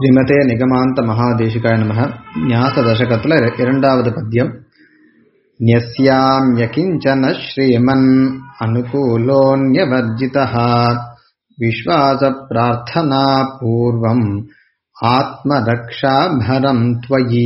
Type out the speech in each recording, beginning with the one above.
ஸ்ரீமதே நிகமாந்த மகாதேசிகாய நம ஞாச தசகத்துல இரண்டாவது பத்தியம் न्यस्याम्यकिञ्चन श्रीमन् अनुकूलोऽन्यवर्जितः विश्वासप्रार्थना पूर्वम् ஆத்மரக்ஷாபரம் துவயி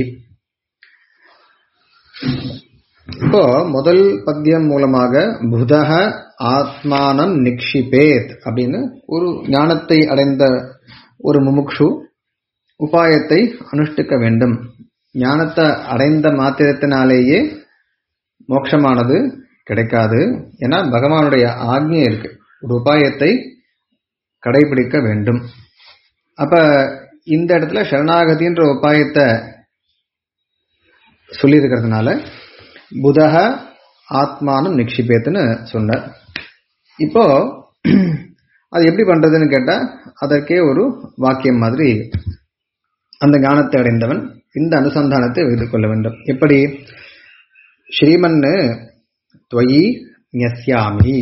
இப்போ முதல் பத்தியம் மூலமாக புதக ஆத்மானம் நிக்ஷிபேத் அப்படின்னு ஒரு ஞானத்தை அடைந்த ஒரு முமுக்ஷு உபாயத்தை அனுஷ்டிக்க வேண்டும் ஞானத்தை அடைந்த மாத்திரத்தினாலேயே மோட்சமானது கிடைக்காது ஏன்னா பகவானுடைய ஆக்ஞை இருக்கு ஒரு உபாயத்தை கடைபிடிக்க வேண்டும் அப்ப இந்த இடத்துல சரணாகதின்ற உபாயத்தை சொல்லியிருக்கிறதுனால புதக ஆத்மானம் நிக்ஷிபேத்துன்னு சொன்னார் இப்போ அது எப்படி பண்றதுன்னு கேட்டா அதற்கே ஒரு வாக்கியம் மாதிரி அந்த ஞானத்தை அடைந்தவன் இந்த அனுசந்தானத்தை வைத்துக் கொள்ள வேண்டும் எப்படி ஸ்ரீமன்னு துவயி ஞஸ்யாமி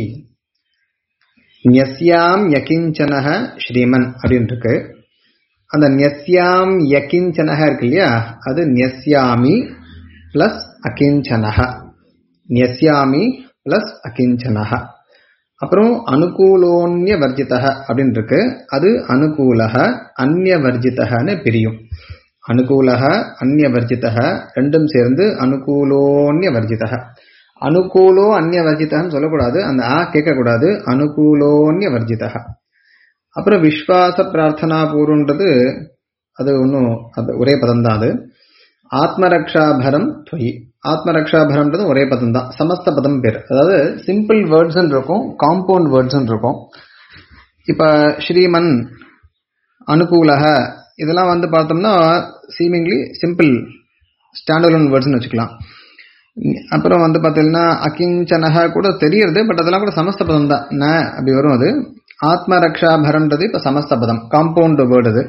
ஞஸ்யாம் யகிஞ்சனக ஸ்ரீமன் அப்படின்னு இருக்கு அந்த ஞஸ்யாம் யகிஞ்சனக இருக்கு இல்லையா அது ஞஸ்யாமி பிளஸ் அகிஞ்சனக ஞஸ்யாமி பிளஸ் அகிஞ்சனக அப்புறம் அனுகூலோன்ய வர்ஜிதக அப்படின்னு இருக்கு அது அனுகூலக அந்நிய வர்ஜிதகன்னு பிரியும் அனுகூலக அந்நிய வர்ஜிதக ரெண்டும் சேர்ந்து அனுகூலோன்ய வர்ஜிதக அனுகூலோ அந்நிய வர்ஜிதகன்னு சொல்லக்கூடாது அந்த ஆ கேட்கக்கூடாது அனுகூலோன்ய வர்ஜிதக அப்புறம் விஸ்வாச பிரார்த்தனா பூர்வன்றது அது ஒன்றும் அது ஒரே பதம் தான் அது ஆத்மரக்ஷாபரம் தொய் ஆத்மரக்ஷாபரம்ன்றது ஒரே பதம் தான் சமஸ்த பதம் பேர் அதாவது சிம்பிள் வேர்ட்ஸ் இருக்கும் காம்பவுண்ட் வேர்ட்ஸ் இருக்கும் இப்ப ஸ்ரீமன் அனுகூலக இதெல்லாம் வந்து பார்த்தோம்னா சீமிங்லி சிம்பிள் ஸ்டாண்டர்லோன் வேர்ட்ஸ்னு வச்சுக்கலாம் அப்புறம் வந்து பார்த்தீங்கன்னா அகிஞ்சனக கூட தெரியறது பட் அதெல்லாம் கூட சமஸ்த பதம் தான் ந அப்படி வரும் அது ஆத்ம ரக்ஷாபரம்ன்றது இப்போ சமஸ்த பதம் காம்பவுண்ட் வேர்டு அது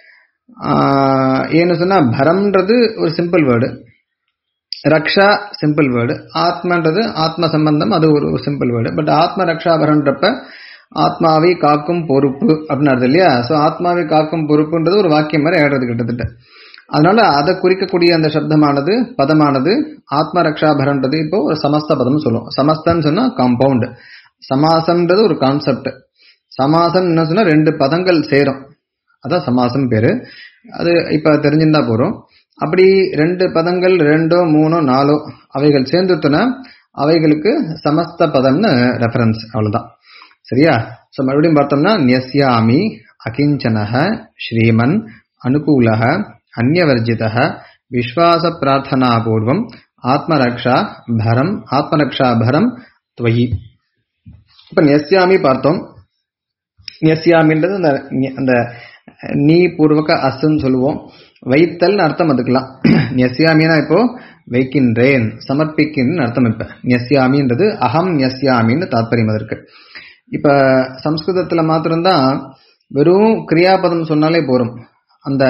ஏன்னு சொன்னா பரம்ன்றது ஒரு சிம்பிள் வேர்டு ரக்ஷா சிம்பிள் வேர்டு ஆத்மன்றது ஆத்ம சம்பந்தம் அது ஒரு சிம்பிள் வேர்டு பட் ஆத்ம ரக்ஷாபரன்றப்ப ஆத்மாவை காக்கும் பொறுப்பு அப்படின்னு அர்த்தம் இல்லையா ஸோ ஆத்மாவை காக்கும் பொறுப்புன்றது ஒரு வாக்கியம் மாதிரி ஆயிடுறது கிட்டத்தட்ட அதனால அதை குறிக்கக்கூடிய அந்த சப்தமானது பதமானது ஆத்ம ரக்ஷாபரன்றது இப்போ ஒரு சமஸ்த பதம் சொல்லுவோம் சமஸ்தன்னு சொன்னா காம்பவுண்ட் சமாசம்ன்றது ஒரு கான்செப்ட் சமாசம் என்ன சொன்னா ரெண்டு பதங்கள் சேரும் அதான் சமாசம் பேரு அது இப்ப தெரிஞ்சிருந்தா போறோம் அப்படி ரெண்டு பதங்கள் ரெண்டோ மூணோ நாலோ அவைகள் சேர்ந்துட்டுனா அவைகளுக்கு சமஸ்த பதம்னு ரெஃபரன்ஸ் அவ்வளவுதான் சரியா ஸோ மறுபடியும் பார்த்தோம்னா நியஸ்யாமி அகிஞ்சனக ஸ்ரீமன் அனுகூலக அந்நியவர்ஜித விஸ்வாச பிரார்த்தனா பூர்வம் ஆத்மரக்ஷா பரம் ஆத்மரக்ஷா பரம் துவயி இப்ப நெஸ்யாமி பார்த்தோம் நெஸ்யாமின்றது அந்த அந்த நீ பூர்வக அசுன்னு சொல்லுவோம் வைத்தல் அர்த்தம் அதுக்கலாம் நெஸ்யாமினா இப்போ வைக்கின்றேன் சமர்ப்பிக்கின்னு அர்த்தம் இப்ப நெஸ்யாமின்றது அகம் நெஸ்யாமின்னு தாத்பரியம் அதற்கு இப்ப சம்ஸ்கிருதத்துல மாத்திரம்தான் வெறும் கிரியாபதம் சொன்னாலே போறோம் அந்த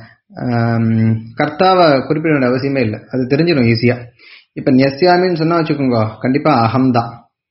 கர்த்தாவை குறிப்பிட வேண்டிய அவசியமே இல்லை அது தெரிஞ்சிடும் ஈஸியா இப்ப நெஸ்யாமின்னு சொன்னா வச்சுக்கோங்க கண்டிப்பா அகம் தான்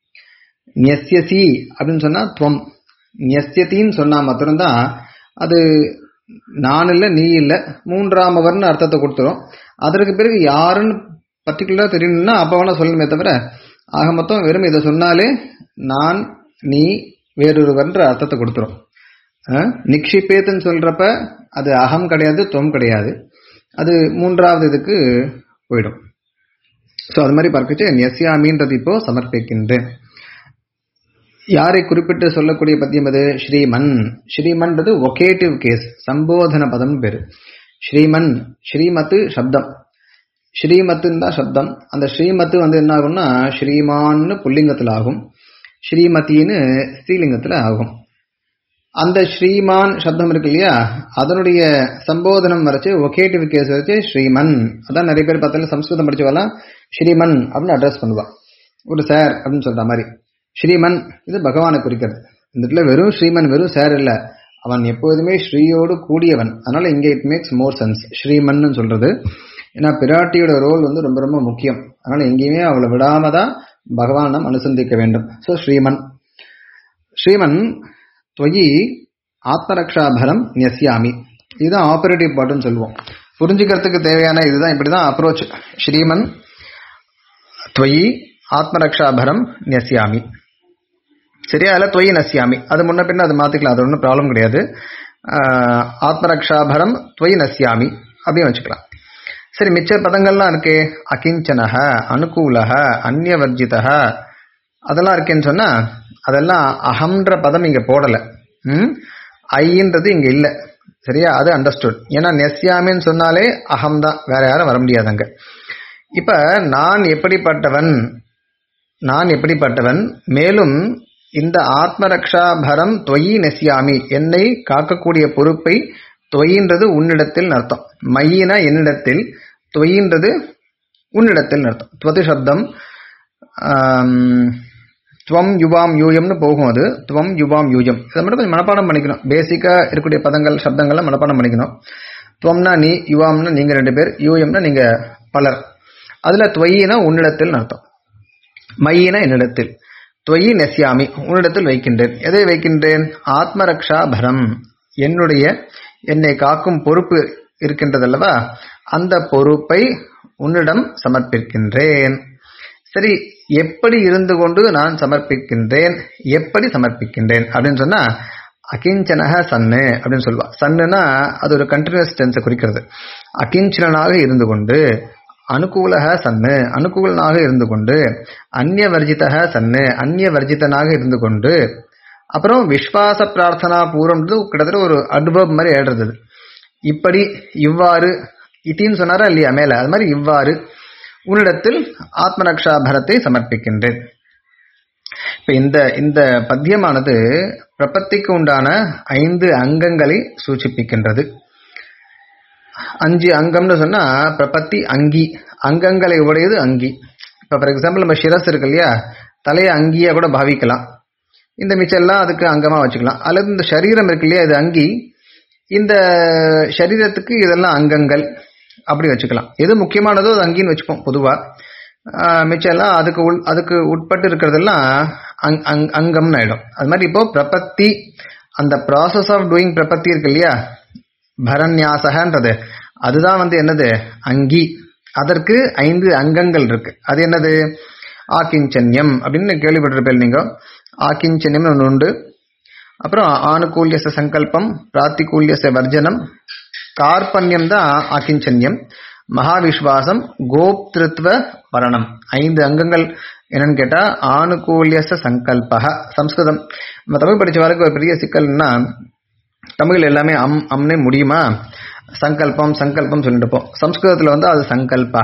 நெஸ்யசி அப்படின்னு சொன்னா துவம் நெஸ்யத்தின்னு சொன்னா மாத்திரம்தான் அது நான் இல்லை நீ இல்லை மூன்றாம் அவர்னு அர்த்தத்தை கொடுத்துரும் அதற்கு பிறகு யாருன்னு பர்டிகுலரா தெரியணும்னா அப்ப வேணா சொல்லணுமே தவிர ஆக மொத்தம் வெறும் இதை சொன்னாலே நான் நீ வேறொருவர்ன்ற அர்த்தத்தை கொடுத்துரும் நிக்ஷிப்பேத்துன்னு சொல்றப்ப அது அகம் கிடையாது தொம் கிடையாது அது மூன்றாவது இதுக்கு போயிடும் ஸோ அது மாதிரி பார்க்கச்சு நெஸ்யாமின்றது இப்போ சமர்ப்பிக்கின்றேன் யாரை குறிப்பிட்டு சொல்லக்கூடிய பத்தியம் அது ஸ்ரீமன் ஸ்ரீமன்றது ஒகேட்டிவ் கேஸ் சம்போதன பதம் பேரு ஸ்ரீமன் ஸ்ரீமத்து சப்தம் ஸ்ரீமத்துன்னு தான் சப்தம் அந்த ஸ்ரீமத்து வந்து என்ன ஆகும்னா ஸ்ரீமான்னு புல்லிங்கத்தில் ஆகும் ஸ்ரீமதின்னு ஸ்ரீலிங்கத்தில் ஆகும் அந்த ஸ்ரீமான் சப்தம் இருக்கு இல்லையா அதனுடைய சம்போதனம் வரைச்சு ஒகேட்டிவ் கேஸ் வரைச்சு ஸ்ரீமன் அதான் நிறைய பேர் பார்த்தாலும் சம்ஸ்கிருதம் படிச்சவெல்லாம் ஸ்ரீமன் அப்படின்னு அட்ரஸ் பண்ணுவா ஒரு சார் அப்படின்னு சொல்ற மாதிரி ஸ்ரீமன் இது பகவானை குறிக்கிறது இந்த இடத்துல வெறும் ஸ்ரீமன் வெறும் சார் இல்ல அவன் எப்போதுமே ஸ்ரீயோடு கூடியவன் அதனால இங்க இட் மேக்ஸ் மோர் சென்ஸ் ஸ்ரீமன் சொல்றது ஏன்னா பிராட்டியோட ரோல் வந்து ரொம்ப ரொம்ப முக்கியம் அதனால எங்கேயுமே அவளை விடாம தான் பகவான் நாம் அனுசந்திக்க வேண்டும் ஸோ ஸ்ரீமன் ஸ்ரீமன் துவயி ஆத்மரக்ஷாபரம் நெஸ்யாமி இதுதான் ஆபரேட்டிவ் பார்ட்னு சொல்லுவோம் புரிஞ்சுக்கிறதுக்கு தேவையான இதுதான் இப்படிதான் அப்ரோச் ஸ்ரீமன் துவயி ஆத்மரக்ஷாபரம் நெஸ்யாமி சரியா அதில் தொய் நசியாமி அது முன்ன பின்ன அது மாற்றிக்கலாம் அது ஒன்றும் ப்ராப்ளம் கிடையாது ஆஹ் ஆத்மரக்ஷாபரம் தொய் நசியாமி அப்படின்னு வச்சுக்கலாம் சரி மிச்ச பதங்கள்லாம் இருக்கே அகிஞ்சனக அனுகூலக அந்நியவர்ஜிதக அதெல்லாம் இருக்கேன்னு சொன்னா அதெல்லாம் அகம்ன்ற பதம் இங்க போடல ம் ஐன்றது இங்க இல்ல சரியா அது அண்டர்ஸ்டுட் ஏன்னா நெஸ்யாமின்னு சொன்னாலே அகம் தான் வேற யாரும் வர முடியாது அங்க இப்ப நான் எப்படிப்பட்டவன் நான் எப்படிப்பட்டவன் மேலும் இந்த ஆத்மரக்ஷாபரம் தொயி நெசியாமி என்னை காக்கக்கூடிய பொறுப்பை தொயின்றது உன்னிடத்தில் அர்த்தம் மையினா என்னிடத்தில் தொயின்றது உன்னிடத்தில் அர்த்தம் துவது சப்தம் ஆம், துவம் யுவாம் யூயம்னு போகும் அது துவம் யுவாம் யூயம் இதை மட்டும் கொஞ்சம் மனப்பாடம் பண்ணிக்கணும் பேசிக்கா இருக்கக்கூடிய பதங்கள் சப்தங்கள்லாம் மனப்பாடம் பண்ணிக்கணும் துவம்னா நீ யுவாம்னா நீங்க ரெண்டு பேர் யூயம்னா நீங்க பலர் அதுல துவயினா உன்னிடத்தில் அர்த்தம் மையின என்னிடத்தில் துவயி நெஸ்யாமி உன்னிடத்தில் வைக்கின்றேன் எதை வைக்கின்றேன் ஆத்மரக்ஷா பரம் என்னுடைய என்னை காக்கும் பொறுப்பு இருக்கின்றதல்லவா அந்த பொறுப்பை உன்னிடம் சமர்ப்பிக்கின்றேன் சரி எப்படி இருந்து கொண்டு நான் சமர்ப்பிக்கின்றேன் எப்படி சமர்ப்பிக்கின்றேன் அப்படின்னு சொன்னா அகிஞ்சனக சன்னு அப்படின்னு சொல்லுவா சன்னுனா அது ஒரு கண்டினியூஸ் டென்ஸை குறிக்கிறது அகிஞ்சனாக இருந்து கொண்டு அனுகூலக சன்னு அனுகூலனாக இருந்து கொண்டு அந்நிய வர்ஜிதக சன்னு அந்நிய வர்ஜிதனாக இருந்து கொண்டு அப்புறம் விஸ்வாச பிரார்த்தனா பூர்வம்ன்றது கிட்டத்தட்ட ஒரு அட்வர்ப் மாதிரி ஏடுறது இது. இப்படி இவ்வாறு இட்டின்னு சொன்னாரா இல்லையா மேல அது மாதிரி இவ்வாறு உன்னிடத்தில் ஆத்மரக்ஷா பரத்தை சமர்ப்பிக்கின்றேன் இப்ப இந்த இந்த பத்தியமானது பிரபத்திக்கு உண்டான ஐந்து அங்கங்களை சூச்சிப்பிக்கின்றது அஞ்சு அங்கம்னு சொன்னா பிரபத்தி அங்கி அங்கங்களை உடையது அங்கி இப்ப ஃபார் எக்ஸாம்பிள் நம்ம சிரஸ் இருக்கு இல்லையா தலையை அங்கியா கூட பாவிக்கலாம் இந்த மிச்சம் எல்லாம் அதுக்கு அங்கமா வச்சுக்கலாம் அல்லது இந்த சரீரம் இருக்கு இல்லையா இது அங்கி இந்த சரீரத்துக்கு இதெல்லாம் அங்கங்கள் அப்படி வச்சுக்கலாம் எது முக்கியமானதோ அது அங்கின்னு வச்சுப்போம் பொதுவா ஆஹ் மிச்சம் எல்லாம் அதுக்கு உள் அதுக்கு உட்பட்டு இருக்கிறதெல்லாம் அங் அங் அங்கம்னு ஆயிடும் அது மாதிரி இப்போ பிரபத்தி அந்த ப்ராசஸ் ஆஃப் டூயிங் பிரபத்தி இருக்கு இல்லையா பரநியாசகன்றது அதுதான் வந்து என்னது அங்கி அதற்கு ஐந்து அங்கங்கள் இருக்கு அது என்னது ஆக்கிஞ்சன்யம் அப்படின்னு கேள்விப்பட்டிருப்பேன் நீங்க ஆக்கிஞ்சன்யம் ஒன்று உண்டு அப்புறம் ஆனுகூல்யச சங்கல்பம் பிராத்திகூல்யச வர்ஜனம் கார்பண்யம் தான் ஆக்கிஞ்சன்யம் மகாவிஸ்வாசம் கோப்திருத்வ வரணம் ஐந்து அங்கங்கள் என்னன்னு கேட்டா ஆனுகூல்யச சங்கல்பக சம்ஸ்கிருதம் நம்ம தமிழ் படிச்சவருக்கு ஒரு பெரிய சிக்கல்னா தமிழ் எல்லாமே அம் அம்னே முடியுமா சங்கல்பம் சங்கல்பம் சொல்லிட்டு இருப்போம் சம்ஸ்கிருதத்தில் வந்து அது சங்கல்பக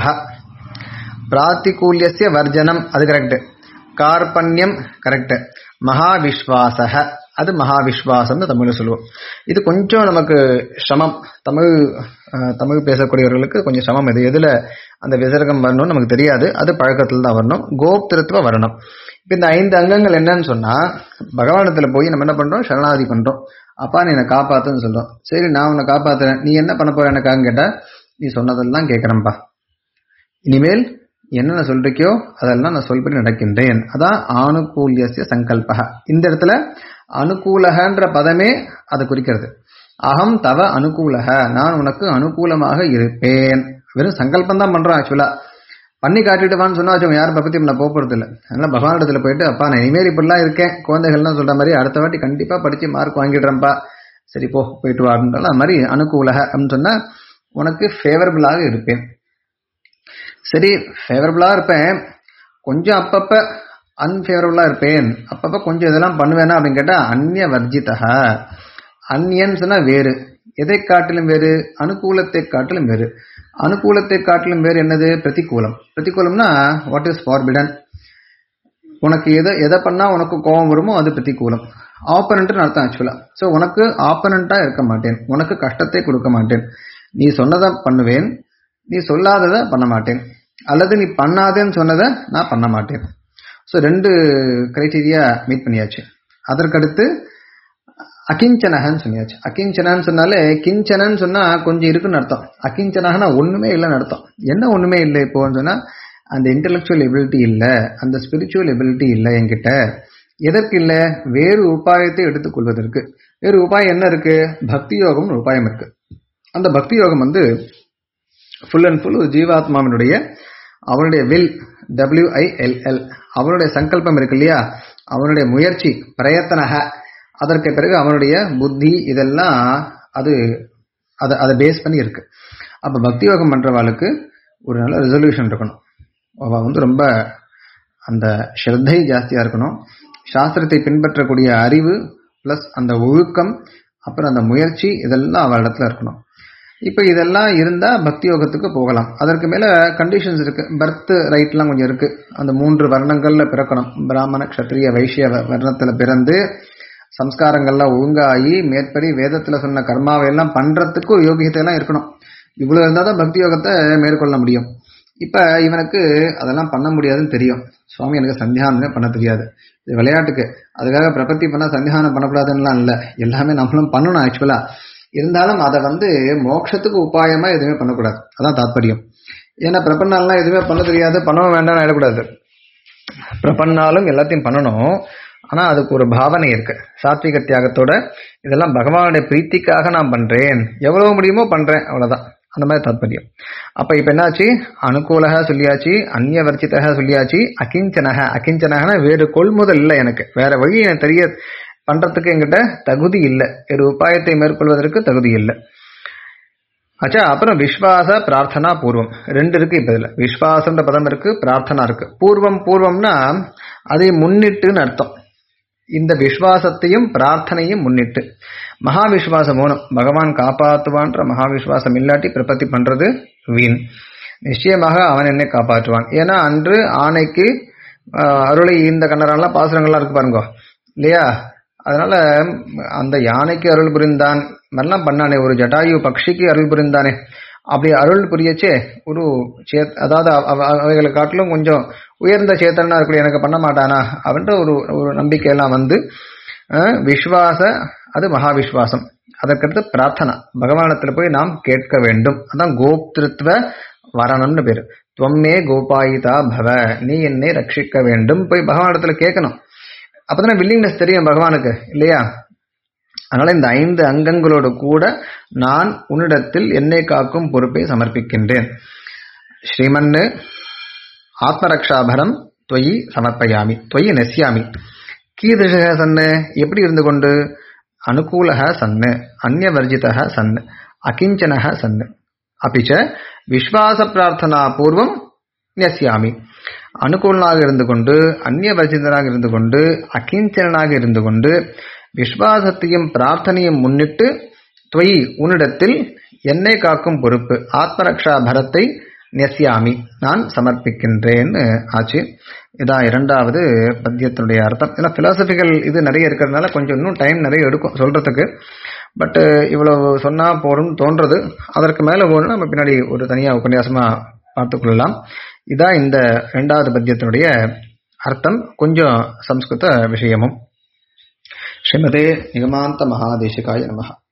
பிராத்திகூல்யசிய வர்ஜனம் அது கரெக்ட் கார்பண்யம் கரெக்ட் மகாவிஸ்வாசக அது மகாவிஸ்வாசம்னு தமிழ்ல சொல்லுவோம் இது கொஞ்சம் நமக்கு சிரமம் தமிழ் அஹ், தமிழ் பேசக்கூடியவர்களுக்கு கொஞ்சம் சிரமம் இது எதுல அந்த விசர்க்கம் வரணும்னு நமக்கு தெரியாது அது பழக்கத்தில் தான் வரணும் கோப்திருத்துவ வரணும் இப்ப இந்த ஐந்து அங்கங்கள் என்னன்னு சொன்னா பகவானத்துல போய் நம்ம என்ன பண்றோம் சரணாதி பண்றோம் அப்பா நீ என்னை காப்பாத்துன்னு சொல்றோம் சரி நான் உன்னை காப்பாத்துறேன் நீ என்ன பண்ண போற எனக்காக கேட்டா நீ சொன்னதெல்லாம் கேட்கறேன்ப்பா இனிமேல் என்னென்ன சொல்றிக்கோ அதெல்லாம் நான் சொல்படி நடக்கின்றேன் அதான் ஆனுகூல்யசிய சங்கல்பக இந்த இடத்துல அனுகூலகன்ற பதமே அதை குறிக்கிறது அகம் தவ அனுகூலக நான் உனக்கு அனுகூலமாக இருப்பேன் வெறும் சங்கல்பம் தான் பண்றோம் ஆக்சுவலா பண்ணி காட்டிட்டு வான்னு சொன்னா வச்சுக்கோங்க யாரும் பக்கத்தி நான் போக போறது இல்லை அதனால பகவானிடத்துல போயிட்டு அப்பா நான் இனிமேல் இப்படிலாம் இருக்கேன் குழந்தைகள்லாம் சொல்ற மாதிரி அடுத்த வாட்டி கண்டிப்பா படிச்சு மார்க் வாங்கிடுறேன்ப்பா சரி போ போயிட்டு வா அப்படின்றாலும் அது மாதிரி அனுகூலக அப்படின்னு சொன்னா உனக்கு ஃபேவரபிளாக இருப்பேன் சரி ஃபேவரபிளா இருப்பேன் கொஞ்சம் அப்பப்ப அன்ஃபேவரபிளா இருப்பேன் அப்பப்ப கொஞ்சம் இதெல்லாம் பண்ணுவேனா அப்படின்னு கேட்டா அந்நிய வர்ஜிதக அந்நியன்னு சொன்னா வேறு எதை காட்டிலும் வேறு அனுகூலத்தை காட்டிலும் வேறு அனுகூலத்தை காட்டிலும் வேறு என்னது பிரதிகூலம் பிரதிகூலம்னா வாட் இஸ் ஃபார்பிடன் உனக்கு எதை எதை பண்ணா உனக்கு கோபம் வருமோ அது பிரதிகூலம் ஆப்பனண்ட்னு அர்த்தம் ஆக்சுவலா ஸோ உனக்கு ஆப்பனண்டா இருக்க மாட்டேன் உனக்கு கஷ்டத்தை கொடுக்க மாட்டேன் நீ சொன்னதை பண்ணுவேன் நீ சொல்லாததை பண்ண மாட்டேன் அல்லது நீ பண்ணாதேன்னு சொன்னதை நான் பண்ண மாட்டேன் ஸோ ரெண்டு கிரைட்டீரியா மீட் பண்ணியாச்சு அதற்கடுத்து அகிஞ்சனகன்னு சொன்னியாச்சு அகிஞ்சனன்னு சொன்னாலே கிஞ்சனன்னு சொன்னா கொஞ்சம் இருக்குன்னு அர்த்தம் அகிஞ்சனகனா ஒண்ணுமே இல்லைன்னு அர்த்தம் என்ன ஒண்ணுமே இல்லை இப்போன்னு சொன்னா அந்த இன்டெலெக்சுவல் எபிலிட்டி இல்லை அந்த ஸ்பிரிச்சுவல் எபிலிட்டி இல்லை என்கிட்ட எதற்கு இல்லை வேறு உபாயத்தை எடுத்துக்கொள்வதற்கு வேறு உபாயம் என்ன இருக்கு பக்தி யோகம்னு உபாயம் இருக்கு அந்த பக்தி யோகம் வந்து ஃபுல் அண்ட் ஃபுல் ஜீவாத்மாவினுடைய அவனுடைய வில் டபிள்யூஐஎல்எல் அவனுடைய சங்கல்பம் இருக்கு இல்லையா அவனுடைய முயற்சி பிரயத்தனக அதற்கு பிறகு அவனுடைய புத்தி இதெல்லாம் அது அதை அதை பேஸ் பண்ணி இருக்கு அப்போ பக்தி யோகம் பண்றவாளுக்கு ஒரு நல்ல ரெசல்யூஷன் இருக்கணும் அவள் வந்து ரொம்ப அந்த ஸ்ரத்தை ஜாஸ்தியா இருக்கணும் சாஸ்திரத்தை பின்பற்றக்கூடிய அறிவு ப்ளஸ் அந்த ஒழுக்கம் அப்புறம் அந்த முயற்சி இதெல்லாம் அவள் இடத்துல இருக்கணும் இப்போ இதெல்லாம் இருந்தா பக்தி யோகத்துக்கு போகலாம் அதற்கு மேல கண்டிஷன்ஸ் இருக்கு பர்த் ரைட்லாம் கொஞ்சம் இருக்கு அந்த மூன்று வர்ணங்கள்ல பிறக்கணும் பிராமண க்ஷத்ரிய வைஷ்ய வ- வர்ணத்துல பிறந்து சம்ஸ்காரங்கள்லாம் ஒழுங்காகி மேற்படி வேதத்துல சொன்ன கர்மாவை எல்லாம் பண்றதுக்கு ஒரு யோகியத்தை எல்லாம் இருக்கணும் இவ்வளவு இருந்தால் தான் பக்தி யோகத்தை மேற்கொள்ள முடியும் இப்ப இவனுக்கு அதெல்லாம் பண்ண முடியாதுன்னு தெரியும் சுவாமி எனக்கு சந்தியானமே பண்ண தெரியாது இது விளையாட்டுக்கு அதுக்காக பிரபத்தி பண்ணா சந்தியானம் பண்ணக்கூடாதுன்னுலாம் இல்லை எல்லாமே நம்மளும் பண்ணணும் ஆக்சுவலா இருந்தாலும் அதை வந்து மோட்சத்துக்கு உபாயமா எதுவுமே பண்ணக்கூடாது அதான் தாத்பரியம் ஏன்னா பிரபன்னாலாம் எதுவுமே பண்ண தெரியாது பண்ணவும் வேண்டாம்னு ஆயிடக்கூடாது பிரபன்னாலும் எல்லாத்தையும் பண்ணணும் ஆனா அதுக்கு ஒரு பாவனை இருக்கு சாத்விக தியாகத்தோட இதெல்லாம் பகவானுடைய பிரீத்திக்காக நான் பண்றேன் எவ்வளவு முடியுமோ பண்றேன் அவ்வளவுதான் அந்த மாதிரி தாத்பரியம் அப்ப இப்ப என்னாச்சு அனுகூலக சொல்லியாச்சு அந்நிய வர்ச்சிதக சொல்லியாச்சு அகிஞ்சனக அகிஞ்சனகன வேறு கொள்முதல் இல்லை எனக்கு வேற வழி எனக்கு தெரிய பண்றதுக்கு என்கிட்ட தகுதி இல்லை ஒரு உபாயத்தை மேற்கொள்வதற்கு தகுதி இல்லை அச்சா அப்புறம் விஸ்வாச பிரார்த்தனா பூர்வம் ரெண்டு இருக்கு இப்ப இதுல விஸ்வாசம்ன்ற பதம் இருக்கு பிரார்த்தனா இருக்கு பூர்வம் பூர்வம்னா அதை முன்னிட்டுன்னு அர்த்தம் இந்த விஸ்வாசத்தையும் பிரார்த்தனையும் முன்னிட்டு மகா விஸ்வாசம் வேணும் பகவான் காப்பாற்றுவான்ற மகா விஸ்வாசம் இல்லாட்டி பிரபத்தி பண்றது வீண் நிச்சயமாக அவன் என்னை காப்பாற்றுவான் ஏன்னா அன்று ஆணைக்கு ஆஹ், அருளை இந்த கண்ணரெல்லாம் பாசுரங்கள்லாம் இருக்கு பாருங்க இல்லையா அதனால அந்த யானைக்கு அருள் புரிந்தான் மாதிரிலாம் பண்ணானே ஒரு ஜட்டாயு பக்ஷிக்கு அருள் புரிந்தானே அப்படி அருள் புரியச்சே ஒரு சேத் அதாவது அவ- அவ- அவைகளை காட்டிலும் கொஞ்சம் உயர்ந்த சேத்தனா இருக்கக்கூடிய எனக்கு பண்ண மாட்டானா அப்படின்ற ஒரு ஒரு நம்பிக்கையெல்லாம் வந்து அஹ், விஸ்வாச அது மகா விஸ்வாசம் அதற்கடுத்து பிரார்த்தனா பகவானத்துல போய் நாம் கேட்க வேண்டும் அதான் கோப்திருத்வ வரணம்னு பேரு துவம்மே கோபாயிதா பவ நீ என்னை ரட்சிக்க வேண்டும் போய் பகவானிடத்துல கேட்கணும் அப்பதானே வில்லிங்னஸ் தெரியும் பகவானுக்கு இல்லையா அதனால இந்த ஐந்து அங்கங்களோடு கூட நான் உன்னிடத்தில் என்னை காக்கும் பொறுப்பை சமர்ப்பிக்கின்றேன் ஸ்ரீமன்னு ஆத்மரக்ஷாபரம் துவயி சமர்ப்பயாமி துவயி நெஸ்யாமி கீதృశக சன்னு எப்படி இருந்து கொண்டு அனுகூலக சன்னு அந்நியவர்ஜிதக சன்னு அகிஞ்சனக சன்னு அப்பிச்ச விஸ்வாச பிரார்த்தனா பூர்வம் நெஸ்யாமி அனுகூலனாக இருந்து கொண்டு அந்நியவர்ஜிதனாக இருந்து கொண்டு அகிஞ்சனாக இருந்து கொண்டு விஸ்வாசத்தையும் பிரார்த்தனையும் முன்னிட்டு துவயி உன்னிடத்தில் என்னை காக்கும் பொறுப்பு ஆத்மரக்ஷா பரத்தை நெஸ்யாமி நான் சமர்ப்பிக்கின்றேன்னு ஆச்சு இதான் இரண்டாவது பத்தியத்தினுடைய அர்த்தம் ஏன்னா பிலாசபிக்கல் இது நிறைய இருக்கிறதுனால கொஞ்சம் இன்னும் டைம் நிறைய எடுக்கும் சொல்றதுக்கு பட் இவ்வளவு சொன்னா போறோம்னு தோன்றது அதற்கு மேல போகணும் நம்ம பின்னாடி ஒரு தனியா உபன்யாசமா பார்த்துக்கொள்ளலாம் இதான் இந்த இரண்டாவது பத்தியத்தினுடைய அர்த்தம் கொஞ்சம் சம்ஸ்கிருத விஷயமும் ஸ்ரீமதே நிகமாந்த மகாதேசிகாய நமஹா